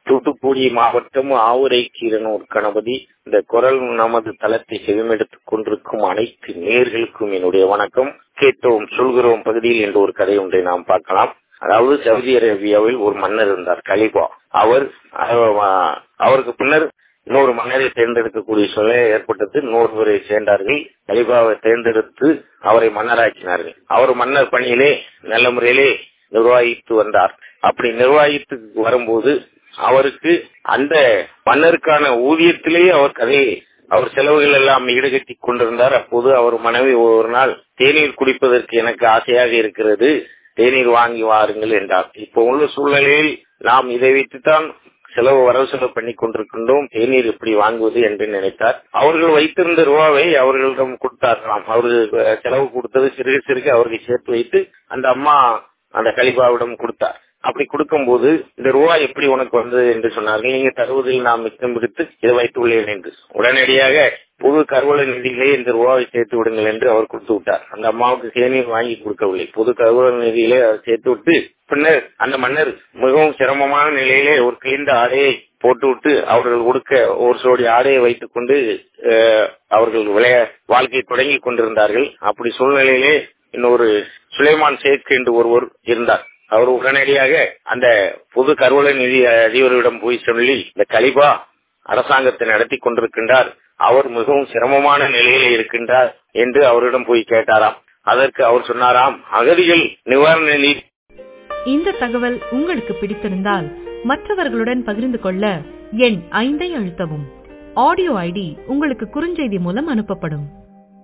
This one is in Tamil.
தூத்துக்குடி மாவட்டம் ஆவுரை கீரனூர் கணபதி இந்த குரல் நமது தளத்தை செவிமெடுத்துக் கொண்டிருக்கும் அனைத்து நேர்களுக்கும் என்னுடைய வணக்கம் கேட்டோம் சொல்கிறோம் பகுதியில் என்ற ஒரு கதை ஒன்றை நாம் பார்க்கலாம் அதாவது சவுதி அரேபியாவில் ஒரு மன்னர் இருந்தார் கலிபா அவர் அவருக்கு பின்னர் இன்னொரு மன்னரை தேர்ந்தெடுக்கக்கூடிய சூழ்நிலை ஏற்பட்டது இன்னொருவரை சேர்ந்தார்கள் கலிபாவை தேர்ந்தெடுத்து அவரை மன்னராக்கினார்கள் அவர் மன்னர் பணியிலே நல்ல முறையிலே நிர்வாகித்து வந்தார் அப்படி நிர்வாகித்து வரும்போது அவருக்கு அந்த மன்னருக்கான ஊதியத்திலேயே அவர் கதையை அவர் செலவுகள் எல்லாம் ஈடுகட்டி கொண்டிருந்தார் அப்போது அவர் மனைவி ஒரு நாள் தேநீர் குடிப்பதற்கு எனக்கு ஆசையாக இருக்கிறது தேநீர் வாங்கி வாருங்கள் என்றார் இப்போ உள்ள சூழ்நிலையில் நாம் இதை வைத்துத்தான் செலவு வரவு செலவு பண்ணி கொண்டிருக்கின்றோம் தேநீர் எப்படி வாங்குவது என்று நினைத்தார் அவர்கள் வைத்திருந்த ரூபாவை அவர்களிடம் கொடுத்தார்களாம் அவருக்கு செலவு கொடுத்தது சிறுக சிறுக அவருக்கு சேர்த்து வைத்து அந்த அம்மா அந்த கலிபாவிடம் கொடுத்தார் அப்படி கொடுக்கும் போது இந்த ரூபாய் எப்படி உனக்கு வந்தது என்று சொன்னார்கள் நீங்க தருவதில் நாம் மிச்சம் பிடித்து இதை வைத்துள்ளேன் என்று உடனடியாக புது கருவள நிதியிலே இந்த ரூபாவை சேர்த்து விடுங்கள் என்று அவர் கொடுத்து விட்டார் அந்த அம்மாவுக்கு தேநீர் வாங்கி கொடுக்கவில்லை புது கருவள நிதியிலே அவர் சேர்த்து விட்டு பின்னர் அந்த மன்னர் மிகவும் சிரமமான நிலையிலே ஒரு கிழிந்த ஆடையை போட்டுவிட்டு அவர்கள் கொடுக்க ஒரு சோடி ஆடையை வைத்துக் கொண்டு அவர்கள் விளைய வாழ்க்கையை தொடங்கி கொண்டிருந்தார்கள் அப்படி சூழ்நிலையிலே இன்னொரு சுலைமான் ஷேக் என்று ஒருவர் இருந்தார் அவர் உடனடியாக அந்த பொது கருவளை நிதி அதிபரிடம் போய் சொல்லி இந்த கலிபா அரசாங்கத்தை நடத்தி கொண்டிருக்கின்றார் அவர் மிகவும் சிரமமான நிலையில இருக்கின்றார் என்று அவரிடம் போய் கேட்டாராம் அதற்கு அவர் சொன்னாராம் அகதிகள் நிவாரண நிதி இந்த தகவல் உங்களுக்கு பிடித்திருந்தால் மற்றவர்களுடன் பகிர்ந்து கொள்ள எண் ஐந்தை அழுத்தவும் ஆடியோ ஐடி உங்களுக்கு குறுஞ்செய்தி மூலம் அனுப்பப்படும்